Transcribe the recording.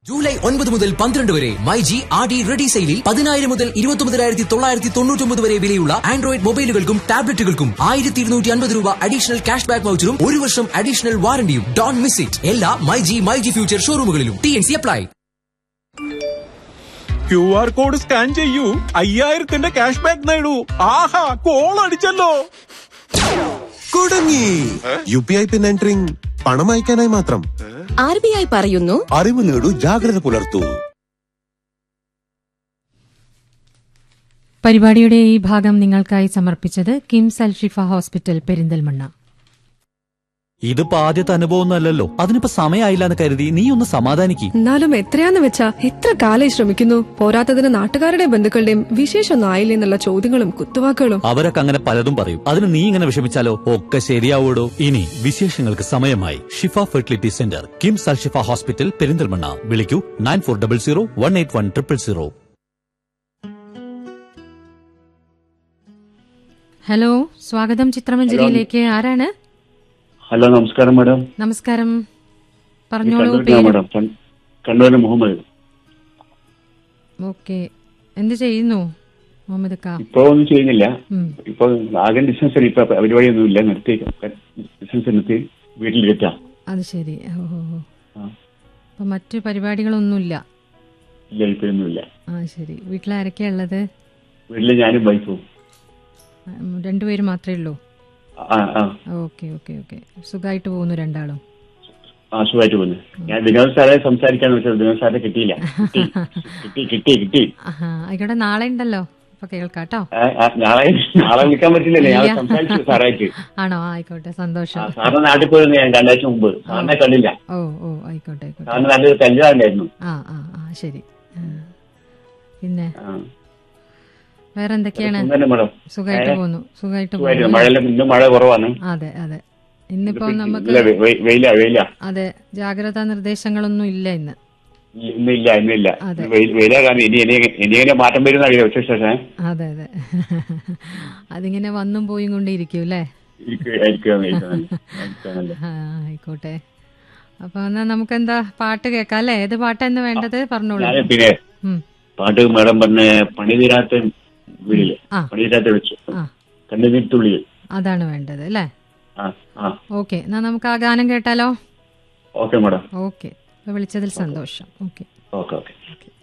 July ഒൻപത് മുതൽ പന്ത്രണ്ട് വരെ myG R D ready സെയിലിൽ പതിനായിരം മുതൽ ഇരുപത്തൊമ്പതിനായിരത്തി തൊള്ളായിരത്തി തൊണ്ണൂറ്റൊമ്പത് വരെ വിലയുള്ള ആൻഡ്രോയിഡ് മൊബൈലുകൾക്കും ടാബ്ലറ്റുകൾക്കും ആയിരത്തി ഇരുന്നൂറ്റി അൻപത് രൂപ അഡീഷണൽ ക്യാഷ് ബാക്ക് വൗച്ചറും ഒരു വർഷം അഡീഷണൽ വാറണ്ടിയും ഡോൺ മിസ് ഇറ്റ് എല്ലാ myG myG future ഷോറൂമുകളിലും T N C apply Q R code scan ചെയ്യൂ അയ്യായിരത്തിന്റെ ക്യാഷ് ബാക്ക് നേടൂ ആഹാ കോൾ അടിച്ചല്ലോ കുടുങ്ങി U P I PIN entering പണം അയക്കാനായി മാത്രം ആർ ബി ഐ പറയുന്നു അറിവ് നേടൂ ജാഗ്രത പുലർത്തൂ പരിപാടിയുടെ ഈ ഭാഗം നിങ്ങൾക്കായി സമർപ്പിച്ചത് കിംസ് അൽഷിഫ ഹോസ്പിറ്റൽ പെരിന്തൽമണ്ണ ഇതിപ്പോ ആദ്യത്തെ അനുഭവമൊന്നുമല്ലല്ലോ അതിനിപ്പോ സമയമായില്ല എന്ന് കരുതി നീ ഒന്ന് സമാധാനിക്ക് എന്നാലും എത്രയാന്ന് വെച്ചാ എത്ര കാലായി ശ്രമിക്കുന്നു പോരാത്തതിന് നാട്ടുകാരുടെയും ബന്ധുക്കളുടെയും വിശേഷമൊന്നും ആയില്ലേ എന്നുള്ള ചോദ്യങ്ങളും കുത്തുവാക്കുകളും അവരൊക്കെ അങ്ങനെ പലതും പറയും അതിന് നീ ഇങ്ങനെ വിഷമിച്ചാലോ ഒക്കെ ശരിയാവൂടോ ഇനി വിശേഷങ്ങൾക്ക് സമയമായി Shifa fertility centre KIMS Al Shifa hospital Perinthalmanna വിളിക്കൂ nine four double zero one eight one triple zero hello സ്വാഗതം ചിത്രമഞ്ജരിയിലേക്ക് ആരാണ് ഹലോ നമസ്കാരം മാഡം നമസ്കാരം പറഞ്ഞോളൂ കണ്ണൂരിലാണ് പേര് മാഡം കൺ- കണ്ണൂര് മുഹമ്മദ് ഓക്കെ എന്ത് ചെയ്യുന്നു മുഹമ്മദ് ക ഇപ്പൊ ഒന്നും ചെയ്യുന്നില്ല ഉം. ഇപ്പൊ ആകെ ഡിസ്റ്റൻസ് ഇപ്പൊ പരിപാടിയൊന്നും ഇല്ല നിർത്തി ഡിസ്റ്റൻസ് നിർത്തി വീട്ടിലിരിക്കാം അത് ശരി ഓ ഓ, ഓ. ആ. അപ്പൊ മറ്റു പരിപാടികളൊന്നുമില്ല ഇല്ല ഇപ്പൊ ഒന്നുമില്ല ആ ശരി വീട്ടിലാരൊക്കെയാ ഉള്ളത് വീട്ടില് ഞാനും വൈഫും ഉം, രണ്ടുപേരും മാത്രമേ ഉള്ളൂ ആ ആ ഓക്കെ ഓക്കെ ഓക്കെ സുഖമായിട്ട് പോകുന്നു രണ്ടാളും ആ സുഖമായിട്ട് പോന്നു ഞാൻ വിനോദ് സാറെ സംസാരിക്കാന്ന് വെച്ചത് വിനോദ് സാറെ കിട്ടിയില്ല കിട്ടി കിട്ടി കിട്ടി കിട്ടി ആഹാ ആയിക്കോട്ടെ നാളെ ഉണ്ടല്ലോ അപ്പൊ കേൾക്കാട്ടോ ആ, ആ, നാളെ നാളെ വിളിക്കാൻ പറ്റില്ലല്ലോ ഞാൻ ഇല്ല. സംസാരിച്ചു സാറായിട്ട് ആണോ ആയിക്കോട്ടെ ആ, സന്തോഷം സാറിന്റെ നാട്ടിൽ പോയിരുന്നു ഞാൻ രണ്ടാഴ്ച മുമ്പ് സാറിനെ കണ്ടില്ല ഓ ഓ ആയിക്കോട്ടെ ആയിക്കോട്ടെ സാറിന് നല്ലൊരു കല്യാണമായിരുന്നു ആ ആ ആ ശരി ആ. പിന്നെ ആ. വേറെ എന്തൊക്കെയാണ് സുഖം തന്നെ മാഡം സുഖമായിട്ട് ഏ? പോകുന്നു സുഖമായിട്ട് സുഖമായിട്ട് പോകുന്നു മഴയെല്ലാം ഇന്നും മഴ കുറവാണ് അതെ അതെ ഇന്നിപ്പോ ഇല്ല, നമുക്ക് വെ- വെ- വെയിലാ വെയിലാ അതെ ജാഗ്രതാ നിർദ്ദേശങ്ങളൊന്നും ഇല്ല ഇന്ന് ഇന്നില്ല ഇന്നില്ല അതെ. വെയിൽ- വെയിലാ കാരണം ഇനി ഇനി ഇനി എങ്ങനെ മാറ്റം വരുന്ന അറിയില്ല ഉച്ച ശേഷം അതെ അതെ അതിങ്ങനെ വന്നും പോയും കൊണ്ടിരിക്കും അല്ലേ ആ, ആയിക്കോട്ടെ അപ്പൊ എന്നാ നമുക്ക് എന്താ പാട്ട് കേൾക്കാം അല്ലേ ഏത് പാട്ടാന്ന് വേണ്ടത് പറഞ്ഞോളൂ ഞാൻ പിന്നെ ഉം. പാട്ട് മേഡം പറഞ്ഞ പണി തീരാത്ത വീടില് ആ. പണി തീരാത്ത വെച്ച് ആ കണ്ണുനീർത്തുള്ളിൽ അതാണ് വേണ്ടത് അല്ലേ ആ ആ ഓക്കെ എന്നാ നമുക്ക് ആ ഗാനം കേട്ടാലോ ഓക്കെ മേഡം ഓക്കെ വിളിച്ചതിൽ സന്തോഷം ഓക്കെ ഓക്കെ ഓക്കെ ഓക്കെ